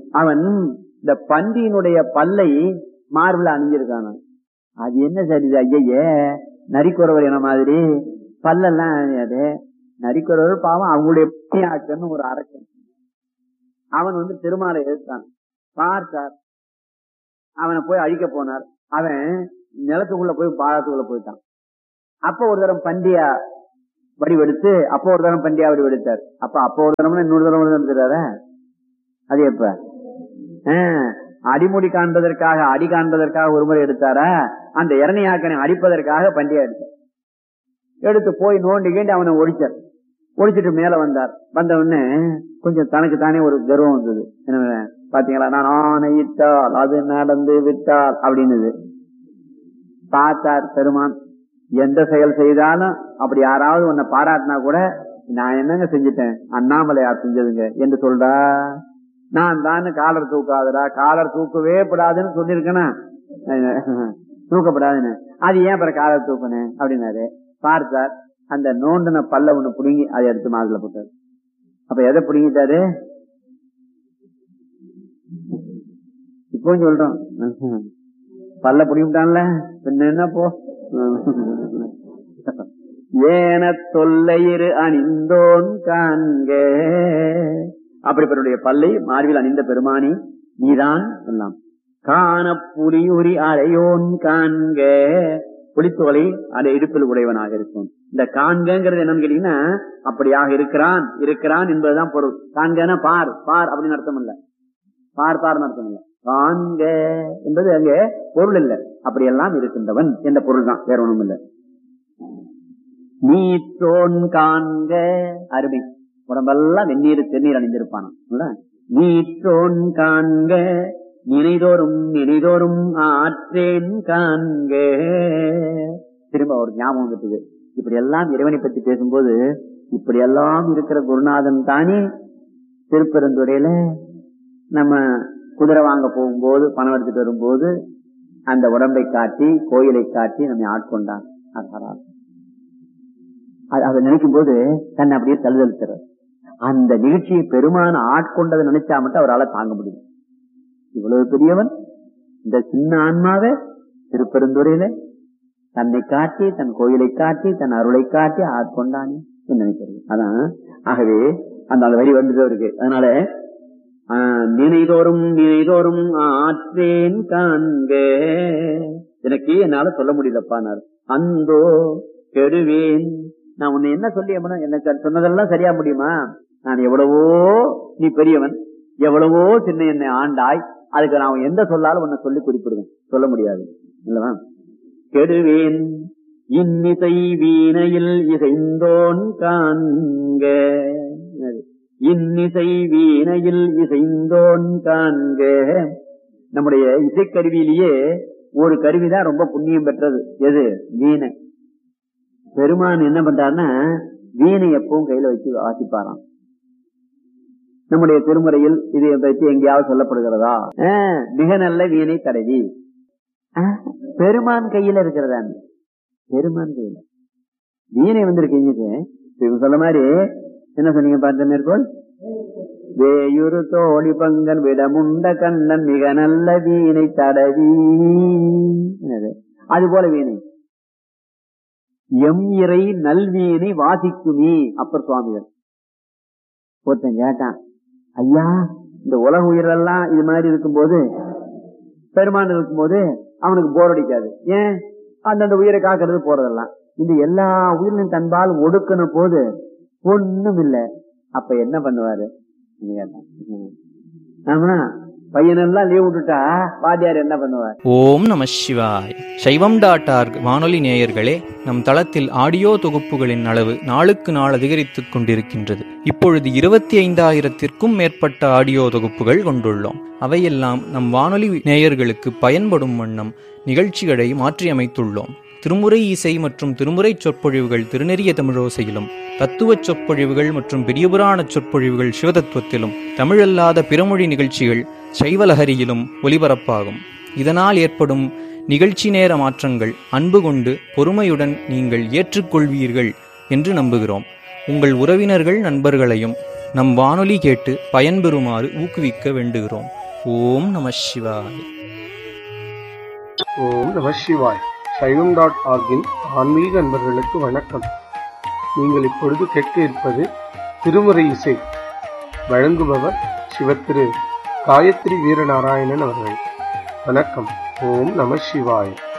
அவன் இந்த பன்றியினுடைய பல்லை மார்பில் அணிஞ்சிருக்கான அது என்ன சரி இது ஐயையே நரிக்குறவர் என்ன மாதிரி பல்லெல்லாம் அது நரிக்குறவர் பாவம் அவங்களுடைய பணியாக்கன்னு ஒரு அரக்கன் அவன் வந்து திருமாலை எதிர்த்தான் பார்த்தார் அவனை போய் அழிக்க போனார் அவன் நிலத்துக்குள்ள போய் பாலத்துக்குள்ள போயிட்டான் அப்ப ஒரு தரம் பண்டியா வடிவெடுத்து அப்போ ஒரு தரம் பண்டியா வடிவெடுத்தார் அப்ப அப்போ ஒரு தரம் இன்னொரு தரம் வந்துடுறாரு அது எப்ப ஆஹ், அடிமுடி காண்பதற்காக அடி காண்பதற்காக ஒரு முறை எடுத்தாரா அந்த இரணியாக்கனை அடிப்பதற்காக பண்டியா எடுத்தார் எடுத்து போய் நோண்டி கீண்டி அவனை ஒழிச்சார் ஒழிச்சிட்டு மேல வந்தார் வந்த உடனே கொஞ்சம் தனக்கு தானே ஒரு கர்வம் வந்தது என்ன பாத்தீங்களா நான் ஆணையிட்டால் அது நடந்து விட்டால் அப்படின்னுது பார்த்தார் பெருமான் எந்த செயல் செய்தாலும் அப்படி யாராவது உன்னை பாராட்டினா கூட நான் என்னங்க செஞ்சுட்டேன் அண்ணாமலையார் செஞ்சதுங்க என்று சொல்றா நான் தான் காலர் தூக்காதடா காலர் தூக்கவே படாதுன்னு சொல்லியிருக்கேனா தூக்கப்படாதுன்னு அது ஏன் அப்புறம் காலர் தூக்குனேன் அப்படின்னாரு பார்த்தார் அந்த நோண்டின பல்ல ஒண்ணு புடுங்கி அதை எடுத்து மாதுல போட்டார் அப்ப எதை புடுங்கிட்டாரு இப்போ சொல்றோம் பல்ல புடிங்கிட்டான்ல பின்ன என்ன போ ஏன தொல்லையிரு அணிந்தோன் காண்க அப்படிப்பட்டடைய பல்லை மார்பில் அணிந்த பெருமானி நீதான் எல்லாம் காண புலியுரி அறையோன் காண்க புலித்தோலை அதை இடுப்பில் உடையவனாக இருக்கும் இந்த காண்கிறது என்னன்னு கேட்டீங்கன்னா அப்படியாக இருக்கிறான் இருக்கிறான் என்பதுதான் பொருள் காண்கனா பார் பார் அப்படின்னு அர்த்தம் இல்ல பார் பார்னு அர்த்தம் இல்ல காண்க என்பது அங்கே பொருள் இல்ல அப்படியெல்லாம் இருக்கின்றவன் என்ற பொருள் தான் வேற ஒண்ணும் இல்ல நீத்தோன் காண்க அருமை உடம்பெல்லாம் வெந்நீர் தென்னீர் அணிந்திருப்பானாம் இல்ல? நீத்தோன் காண்க நினைதோறும் நினைதோறும் ஆற்றேன் காண்க திரும்ப ஒரு ஞாபகம் வந்துட்டுது இப்படி எல்லாம் இறைவனை பற்றி பேசும்போது இப்படி எல்லாம் இருக்கிற குருநாதன் தானே திருப்பெருந்துறையில நம்ம குதிரை வாங்க போகும்போது பணம் எடுத்துட்டு வரும்போது அந்த உடம்பை காட்டி கோயிலை காட்டி நம்மை ஆட்கொண்டான் அடடா. அது- அதை நினைக்கும் போது தன்னை அப்படியே தழுதழுத்துறார் அந்த நிகழ்ச்சியை பெருமான ஆட்கொண்டதை நினைச்சா மட்டும் அவரால் தாங்க முடியும் இவ்வளவு பெரியவன் இந்த சின்ன ஆன்மாவை திருப்பெருந்துறையில தன்னை காட்டி தன் கோயிலை காட்டி தன் அருளை காட்டி ஆட்கொண்டானே என்று நினைக்கிறது அதான் ஆகவே அந்த அந்த வரி வந்துட்டு இருக்கு அதனால ஆஹ், நினைதோறும் நினைதோறும் ஆற்றேன் காண்க எனக்கு என்னால சொல்ல முடியலப்பானார் அந்தோ கெடுவேன் நான் உன்னை என்ன சொல்லி அம்மனா, எனக்கு அது சொன்னதெல்லாம் சரியா முடியுமா நான் எவ்வளவோ நீ பெரியவன் எவ்வளவோ சின்ன என்னை ஆண்டாய் அதுக்கு நான் எந்த சொல்லாலும் உன்னை சொல்லி குறிப்பிடுவேன் சொல்ல முடியாது இல்லவா கெடுவேன் இன்னிசை வீணையில் இசைந்தோன் காண்க இன்னிசை வீணையில் இசைந்தோன் காண்க நம்முடைய இசைக்கருவியிலேயே ஒரு கருவிதான் ரொம்ப புண்ணியம் பெற்றது எது வீணை பெருமான் என்ன பண்றாருன்னா வீணை எப்பவும் கையில வச்சு வாசிப்பாராம் நம்முடைய திருமுறையில் இதை பற்றி எங்கேயாவது சொல்லப்படுகிறதா ஆஹ், மிக நல்ல வீணை தடவி ஆஹ், பெருமான் கையில இருக்கிறதா பெருமான் கையில வீணை வந்திருக்கீங்க இவங்க சொல்ல மாதிரி என்ன சொன்னீங்க பார்த்த மேற்கோள் வேயுரு தோழி பங்கன் விடமுண்ட கண்ணன் மிக நல்ல வீணை தடவி என்னது? அது போல வீணை எம் இறை நல்வீனை வாசிக்குமே அப்பர் சுவாமிகள் ஒருத்தன் கேட்டான் ஐயா இந்த உலக உயிரெல்லாம் இது மாதிரி இருக்கும்போது பெருமான் இருக்கும்போது அவனுக்கு போர் அடிக்காது ஏன் அந்தந்த உயிரை காக்கிறது போறதெல்லாம் இந்த எல்லா உயிரின் தன்பால் ஒடுக்கின போது ஒண்ணும் இல்ல அப்ப என்ன பண்ணுவாரு நீங்க கேட்டான். ம். ஆமா பையனெல்லாம் லீவ் விட்டுட்டா வாத்தியார் என்ன பண்ணுவார் ஓம் நம சிவாய் சைவம் டாட் ஆர்க் வானொலி நேயர்களே நம் தளத்தில் ஆடியோ தொகுப்புகளின் அளவு நாளுக்கு நாள் அதிகரித்துக் கொண்டிருக்கின்றது இப்பொழுது இருபத்தி ஐந்தாயிரத்திற்கும் மேற்பட்ட ஆடியோ தொகுப்புகள் கொண்டுள்ளோம் அவையெல்லாம் நம் வானொலி நேயர்களுக்கு பயன்படும் வண்ணம் நிகழ்ச்சிகளை மாற்றியமைத்துள்ளோம் திருமுறை இசை மற்றும் திருமுறை சொற்பொழிவுகள் திருநெறிய தமிழோசையிலும் தத்துவச் சொற்பொழிவுகள் மற்றும் பெரியபுராண சொற்பொழிவுகள் சிவதத்துவத்திலும் தமிழல்லாத பிறமொழி நிகழ்ச்சிகள் சைவலஹரியிலும் ஒலிபரப்பாகும் இதனால் ஏற்படும் நிகழ்ச்சி நேர மாற்றங்கள் அன்பு கொண்டு பொறுமையுடன் நீங்கள் ஏற்றுக்கொள்வீர்கள் என்று நம்புகிறோம் உங்கள் உறவினர்கள் நண்பர்களையும் நம் வானொலி கேட்டு பயன்பெறுமாறு ஊக்குவிக்க வேண்டுகிறோம் ஓம் நம சிவாய ஓம் நம சிவாய் சைவம் டாட் ஆர்கின் ஆன்மீக அன்பர்களுக்கு வணக்கம் நீங்கள் இப்பொழுது கேட்க இருப்பது திருமுறை இசை வழங்குபவர் சிவத்திரு காயத்ரி வீரநாராயணன் அவர்கள் வணக்கம் ஓம் நம சிவாய்